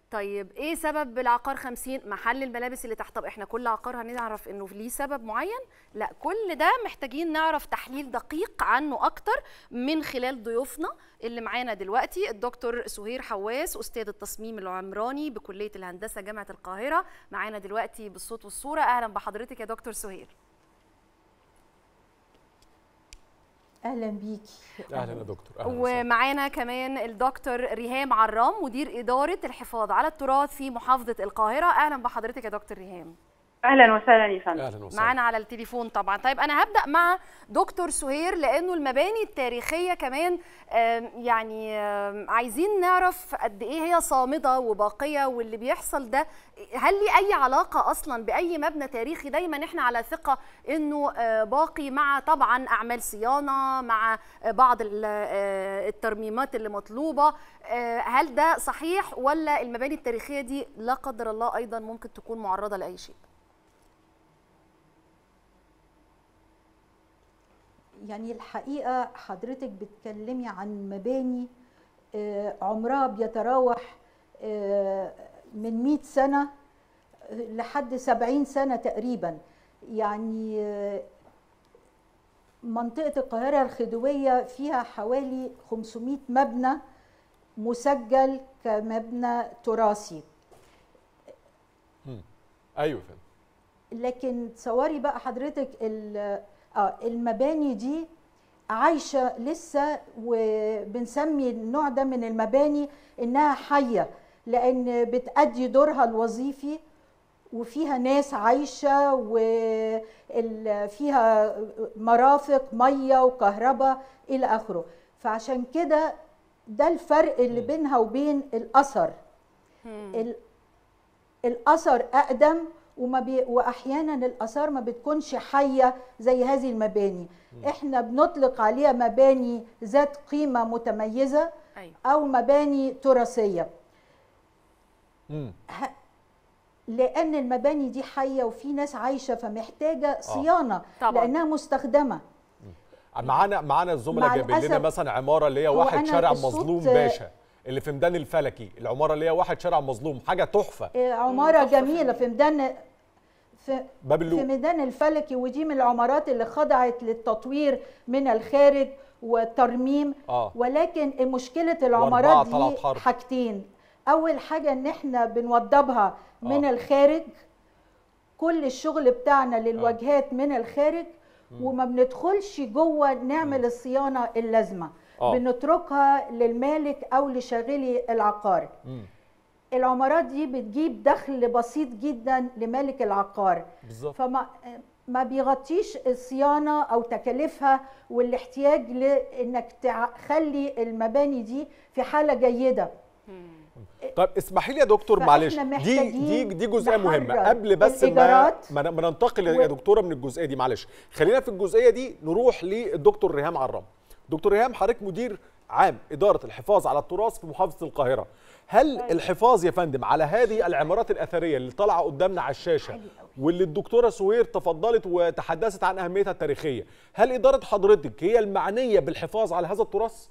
طيب ايه سبب العقار 50 محل الملابس اللي تحت طب احنا كل عقار هنعرف انه ليه سبب معين لا كل ده محتاجين نعرف تحليل دقيق عنه اكتر من خلال ضيوفنا اللي معانا دلوقتي الدكتور سهير حواس استاذ التصميم العمراني بكليه الهندسه جامعه القاهره معانا دلوقتي بالصوت والصوره اهلا بحضرتك يا دكتور سهير اهلا بيكي اهلا يا دكتور أهلاً ومعانا كمان الدكتور ريهام عرام مدير اداره الحفاظ على التراث في محافظه القاهره اهلا بحضرتك يا دكتور ريهام اهلا وسهلا يا فندم اهلا وسهلا معانا على التليفون طبعا طيب انا هبدا مع دكتور سهير لانه المباني التاريخيه كمان آم، يعني آم، عايزين نعرف قد ايه هي صامده وباقيه واللي بيحصل ده هل ليه اي علاقه اصلا باي مبنى تاريخي دايما احنا على ثقه انه آه، باقي مع طبعا اعمال صيانه مع آه، بعض ال- آه، الترميمات اللي مطلوبه آه، هل ده صحيح ولا المباني التاريخيه دي لا قدر الله ايضا ممكن تكون معرضه لاي شيء يعني الحقيقه حضرتك بتكلمي عن مباني آه، عمرها بيتراوح آه، من 100 سنه لحد 70 سنه تقريبا يعني آه، منطقه القاهره الخديويه فيها حوالي 500 مبنى مسجل كمبنى تراثي ايوه يا فندم لكن تصوري بقى حضرتك ال- اه المباني دي عايشه لسه وبنسمي النوع ده من المباني انها حيه لان بتأدي دورها الوظيفي وفيها ناس عايشه وفيها مرافق ميه وكهرباء الى اخره فعشان كده ده الفرق اللي بينها وبين الاثر ال- الاثر اقدم وما بي واحيانا الاثار ما بتكونش حيه زي هذه المباني احنا بنطلق عليها مباني ذات قيمه متميزه ايوه او مباني تراثيه مم. لان المباني دي حيه وفي ناس عايشه فمحتاجه صيانه طبعاً. لانها مستخدمه معانا معانا الزملاء مع جايبين لنا الأسف- مثلا عماره اللي هي هو واحد أنا شارع الصوت- مظلوم باشا اللي في ميدان الفلكي العماره اللي هي واحد شارع مظلوم حاجه تحفه آه، عماره تحفة جميله في ميدان في باب في اللوق ميدان الفلكي ودي من العمارات اللي خضعت للتطوير من الخارج والترميم اه ولكن مشكله وأربعة العمارات طلعت دي حرب. حاجتين اول حاجه ان احنا بنوضبها من آه. الخارج كل الشغل بتاعنا للواجهات من الخارج وما بندخلش جوه نعمل الصيانه اللازمه آه. بنتركها للمالك او لشاغلي العقار مم. العمارات دي بتجيب دخل بسيط جدا لمالك العقار بالظبط فما ما بيغطيش الصيانه او تكاليفها والاحتياج لانك تخلي المباني دي في حاله جيده طيب اسمحي لي يا دكتور فإحنا معلش دي محتاجين دي دي جزئيه مهمه نحرر قبل بس ما الإيجارات ما ما ننتقل و- يا دكتوره من الجزئيه دي معلش خلينا في الجزئيه دي نروح للدكتور ريهام عرام دكتور ريهام حضرتك مدير عام اداره الحفاظ على التراث في محافظه القاهره هل الحفاظ يا فندم على هذه العمارات الاثريه اللي طالعه قدامنا على الشاشه واللي الدكتوره سهير تفضلت وتحدثت عن اهميتها التاريخيه هل اداره حضرتك هي المعنيه بالحفاظ على هذا التراث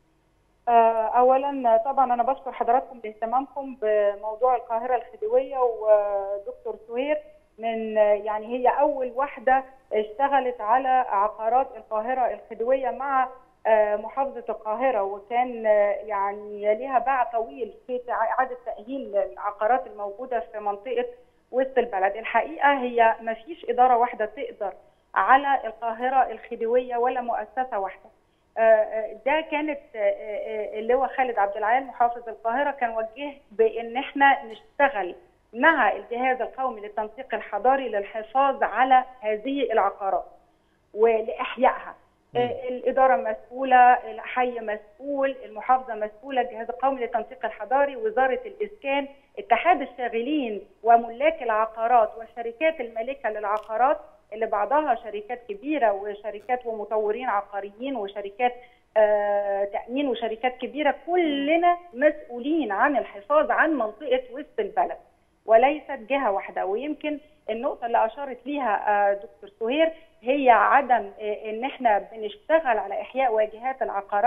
آه، اولا طبعا انا بشكر حضراتكم لاهتمامكم بموضوع القاهره الخديويه ودكتور سهير من يعني هي اول واحده اشتغلت على عقارات القاهره الخديويه مع آه، محافظه القاهره وكان آه، يعني ليها باع طويل في اعاده تاهيل العقارات الموجوده في منطقه وسط البلد الحقيقه هي ما فيش اداره واحده تقدر على القاهره الخديويه ولا مؤسسه واحده آه، آه، ده كانت آه، آه، اللواء خالد عبد العال محافظ القاهره كان وجه بان احنا نشتغل مع الجهاز القومي للتنسيق الحضاري للحفاظ على هذه العقارات ولاحيائها آه، الاداره مسؤوله الحي مسؤول المحافظه مسؤوله الجهاز القومي للتنسيق الحضاري وزاره الاسكان اتحاد الشاغلين وملاك العقارات والشركات المالكه للعقارات اللي بعضها شركات كبيره وشركات ومطورين عقاريين وشركات آه، تامين وشركات كبيره كلنا مسؤولين عن الحفاظ عن منطقه وسط البلد وليست جهه واحده ويمكن النقطه اللي اشارت ليها آه، دكتور سهير هي عدم آه، ان احنا بنشتغل على احياء واجهات العقارات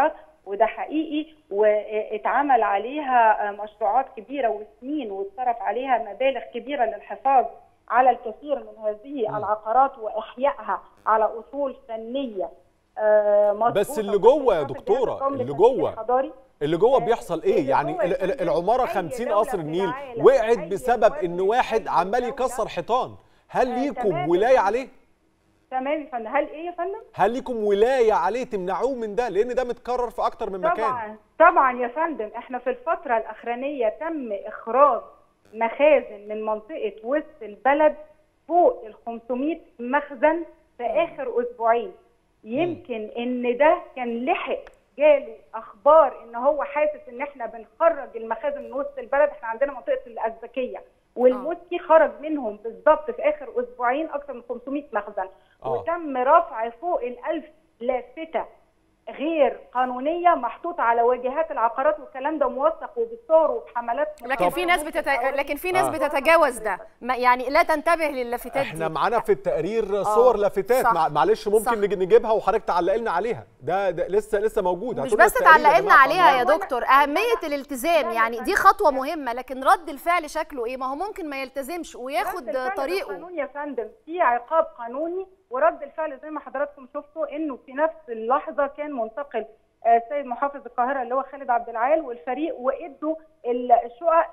وده حقيقي واتعمل عليها مشروعات كبيره وسنين واتصرف عليها مبالغ كبيره للحفاظ على الكثير من هذه مم. العقارات واحيائها على اصول فنيه آه، مظبوطة بس اللي جوه يا وتحقق دكتورة، الجهاز القومي اللي للتنسيق جوه الحضاري. اللي جوه آه، بيحصل ايه اللي يعني جوه ال- ال- يا فندم العماره أي 50 دولة قصر في النيل العالم، وقعت أي بسبب دولة ان في واحد أي عمال دولة. يكسر حيطان هل آه، ليكم تمام. ولايه عليه تمام يا فندم هل ايه يا فندم؟ هل ليكم ولايه عليه تمنعوه من ده لان ده متكرر في اكتر من مكان طبعا طبعا يا فندم احنا في الفتره الاخرانيه تم اخراج مخازن من منطقه وسط البلد فوق ال 500 مخزن في اخر اسبوعين يمكن ان ده كان لحق جاله اخبار ان هو حاسس ان احنا بنخرج المخازن من وسط البلد احنا عندنا منطقه الازبكيه والموسكي خرج منهم بالظبط في اخر اسبوعين اكثر من 500 مخزن آه. وتم رفع فوق الألف لافته غير قانونيه محطوطه على واجهات العقارات والكلام ده موثق وبالصور وبحملات لكن في ناس بتت... لكن في ناس آه. بتتجاوز ده ما- يعني لا تنتبه للافتات احنا دي معانا في التقرير صور لافتات صح. مع- معلش ممكن صح. نجي نجيبها وحضرتك تعلق لنا عليها ده, ده لسه لسه موجود مش هاتوا لنا بس التقرير يا تعلق لنا جماعة عليها يا طبعاً. دكتور اهميه الالتزام لا، لا، يعني لا، دي لا. خطوه مهمه لكن رد الفعل شكله ايه ما هو ممكن ما يلتزمش رد وياخد الفعل طريقه بالقانون يا فندم في عقاب قانوني ورد الفعل زي ما حضراتكم شفتوا انه في نفس اللحظه كان منتقل آه، السيد محافظ القاهره اللي هو خالد عبد العال والفريق وادوا ال- الشقق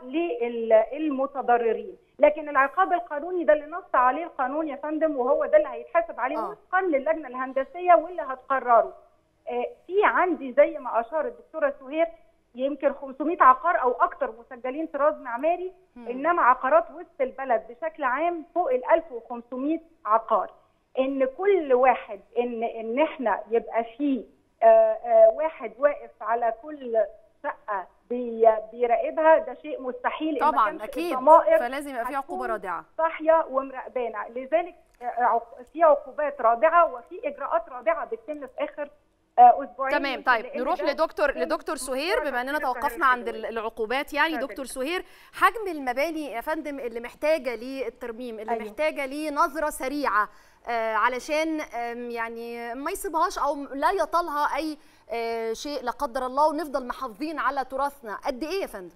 للمتضررين لكن العقاب القانوني ده اللي نص عليه القانون يا فندم وهو ده اللي هيتحاسب عليه آه. وفقا للجنه الهندسيه واللي هتقرره آه، في عندي زي ما اشار الدكتوره سهير يمكن 500 عقار او اكتر مسجلين طراز معماري انما عقارات وسط البلد بشكل عام فوق ال 1500 عقار ان كل واحد ان ان احنا يبقى فيه آه، آه، واحد واقف على كل شقه بي- بيراقبها ده شيء مستحيل إن ما طبعا كانش اكيد الضمائر فلازم يبقى في عقوبه هتكون رادعه صاحيه ومراقبانا لذلك آه، عق- في عقوبات رادعه وفي اجراءات رادعه بتتم في اخر آه، اسبوعين تمام يمكن طيب لأن نروح ده لدكتور كان لدكتور سهير مشترك بما اننا في القاهرة توقفنا عند الخديوية. ال- العقوبات يعني اتفضل. دكتور سهير حجم المباني يا فندم اللي محتاجه للترميم اللي أيوة. محتاجه لنظره سريعه آه علشان آم، يعني ما يصيبهاش او لا يطالها اي آه شيء لا قدر الله ونفضل محافظين على تراثنا قد ايه يا فندم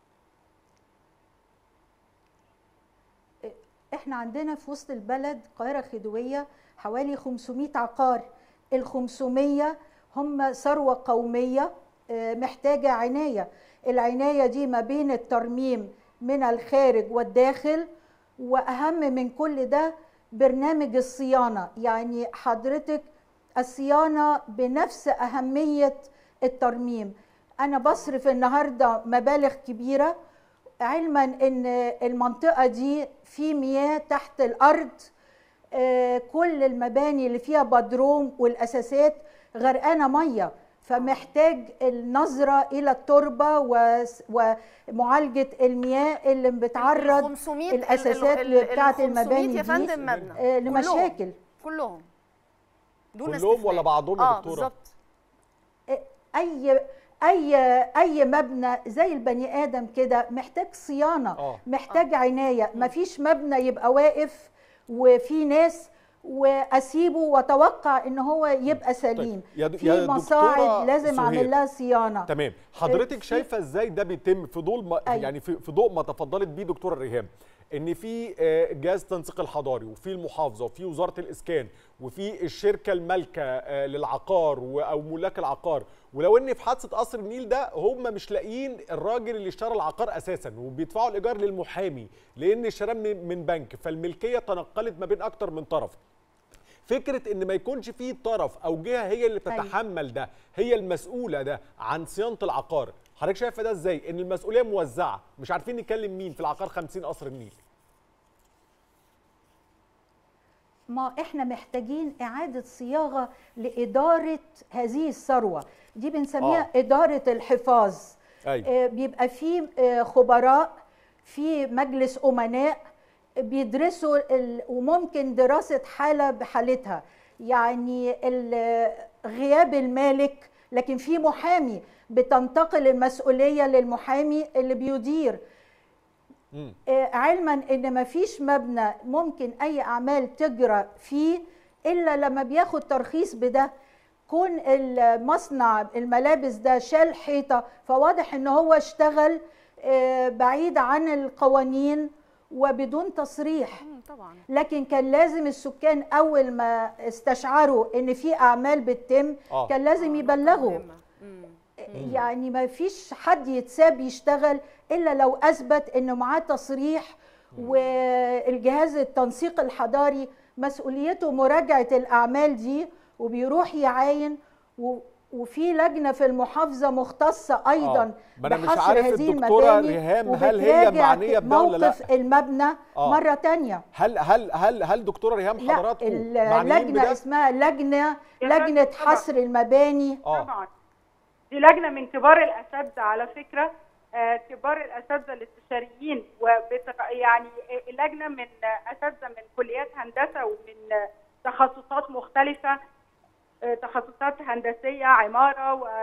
احنا عندنا في وسط البلد القاهرة الخديوية حوالي 500 عقار ال 500 هم ثروة قومية آه، محتاجة عناية العناية دي ما بين الترميم من الخارج والداخل وأهم من كل ده برنامج الصيانة يعني حضرتك الصيانة بنفس أهمية الترميم أنا بصرف النهاردة مبالغ كبيرة علما ان المنطقه دي في مياه تحت الارض آه، كل المباني اللي فيها بدروم والاساسات غرقانه ميه فمحتاج النظره الى التربه وس- ومعالجه المياه اللي بتعرض 500 الاساسات ال- ال- بتاعه 500 المباني يا دي فندم مبنى آه، كلهم. لمشاكل كلهم دون كلهم استثناء. ولا بعضهم يا اه دكتورة؟ بالظبط اي اي اي مبنى زي البني ادم كده محتاج صيانه آه. محتاج عنايه مفيش مبنى يبقى واقف وفي ناس واسيبه واتوقع ان هو يبقى سليم يا د- يا في دكتورة مصاعد لازم سهير. اعمل لها صيانه تمام حضرتك في- شايفه ازاي ده بيتم في ضوء ما أيوة. يعني في في ضوء ما تفضلت بيه دكتوره ريهام ان في آه، جهاز التنسيق الحضاري وفي المحافظه وفي وزاره الاسكان وفي الشركه المالكه آه، للعقار و- او ملاك العقار ولو ان في حادثه قصر النيل ده هم مش لاقيين الراجل اللي اشترى العقار اساسا وبيدفعوا الايجار للمحامي لان اشتراه من من بنك فالملكيه تنقلت ما بين اكتر من طرف فكره ان ما يكونش فيه طرف او جهه هي اللي أيوة. بتتحمل ده هي المسؤوله ده عن صيانه العقار حضرتك شايفه ده ازاي ان المسؤوليه موزعه مش عارفين نكلم مين في العقار 50 قصر النيل ما احنا محتاجين اعاده صياغه لاداره هذه الثروه دي بنسميها آه. آه. اداره الحفاظ ايوه آه، بيبقى في آه، خبراء في مجلس امناء بيدرسوا ال- وممكن دراسه حاله بحالتها يعني ال- غياب المالك لكن في محامي بتنتقل المسؤوليه للمحامي اللي بيدير مم. آه، علما ان مفيش مبنى ممكن اي اعمال تجرى فيه الا لما بياخد ترخيص بده كون المصنع الملابس ده شال حيطه فواضح ان هو اشتغل آه، بعيد عن القوانين وبدون تصريح مم، طبعا لكن كان لازم السكان اول ما استشعروا ان في اعمال بتتم آه. كان لازم يبلغوا مهمة. مم. يعني ما فيش حد يتساب يشتغل الا لو اثبت انه معاه تصريح والجهاز التنسيق الحضاري مسؤوليته مراجعه الاعمال دي وبيروح يعاين و وفي لجنه في المحافظه مختصه ايضا آه. ما أنا مش بحصر عارف هذه الدكتورة المباني ريهام هل هي وبتراجع معنية بده ولا لا؟ موقف المبنى آه. مره تانية هل هل هل هل دكتوره ريهام لا حضراتكم معنيين اللجنه بده؟ اسمها لجنه يا لجنه فندم طبعاً. حصر المباني اه طبعا دي لجنه من كبار الاساتذه على فكره آه، كبار الاساتذه الاستشاريين وبت... يعني لجنه من اساتذه من كليات هندسه ومن تخصصات مختلفه آه، تخصصات هندسيه عماره و...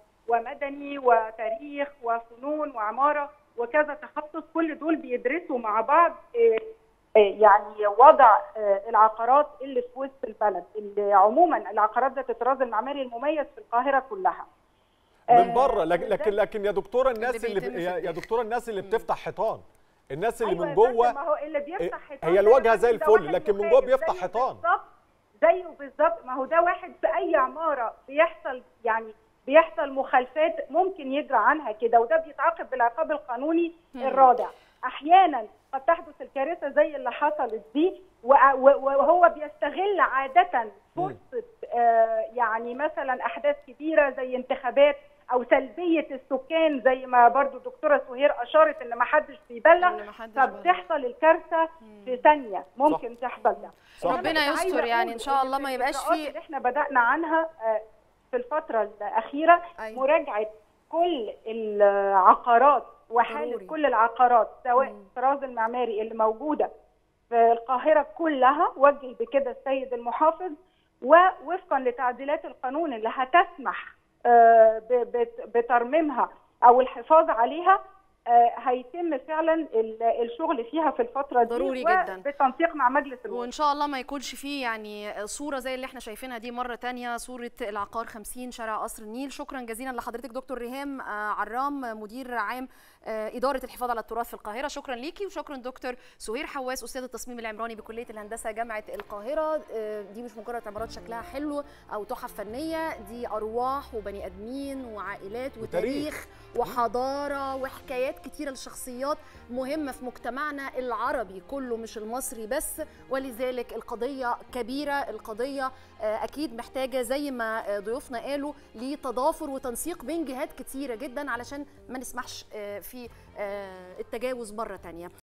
ومدني وتاريخ وفنون وعماره وكذا تخصص كل دول بيدرسوا مع بعض آه، آه، يعني وضع آه، العقارات اللي في وسط البلد اللي عموما العقارات ذات الطراز المعماري المميز في القاهره كلها من آه، بره لكن ده- لكن لكن يا دكتوره الناس اللي اللي, بيتم في يا يا الداخل. دكتوره الناس اللي بتفتح حيطان الناس اللي أيوة من يا فندم، جوه ما هو اللي بيفتح حيطان هي ده الواجهة يا زي فندم ده الفل، واحد لكن من مخالف، جوه بيفتح زيه حيطان. بالظبط زيه بالظبط ما هو ده واحد في اي عماره بيحصل يعني بيحصل مخالفات ممكن يجرى عنها كده وده بيتعاقب بالعقاب القانوني الرادع احيانا قد تحدث الكارثه زي اللي حصلت دي وع- و- وهو بيستغل عاده فرصه آه، يعني مثلا احداث كبيره زي انتخابات او سلبيه السكان زي ما برضو دكتوره سهير اشارت ان ما حدش بيبلغ إن محدش بيبلغ. فبتحصل الكارثه في ثانيه ممكن تحصل ده صح. إنما ربنا كنت عايزة يستر يعني أقول إن شاء الله إن ما يبقاش الإجراءات فيه- اللي احنا بدانا عنها آه، في الفتره الاخيره أيوة. مراجعه كل العقارات وحاله ضروري. كل العقارات سواء الطراز المعماري اللي موجوده في القاهره كلها وجه بكده السيد المحافظ ووفقا لتعديلات القانون اللي هتسمح آه، ب- بت- بترميمها او الحفاظ عليها آه، هيتم فعلا ال- الشغل فيها في الفتره دي ضروري جداً. بالتنسيق مع مجلس الوزراء وان شاء الله ما يكونش فيه يعني صوره زي اللي احنا شايفينها دي مره تانية صوره العقار 50 شارع قصر النيل شكرا جزيلا لحضرتك دكتور ريهام آه، عرام مدير عام آه، اداره الحفاظ على التراث في القاهره شكرا ليكي وشكرا دكتور سهير حواس استاذ التصميم العمراني بكليه الهندسه جامعه القاهره آه، دي مش مجرد عمارات شكلها حلو او تحف فنيه دي ارواح وبني ادمين وعائلات وتاريخ. وتاريخ وحضاره وحكايات كتيره لشخصيات مهمه في مجتمعنا العربي كله مش المصري بس ولذلك القضيه كبيره القضيه آه، اكيد محتاجه زي ما آه، ضيوفنا قالوا لتضافر وتنسيق بين جهات كتيره جدا علشان ما نسمحش آه، في آه، التجاوز مره تانية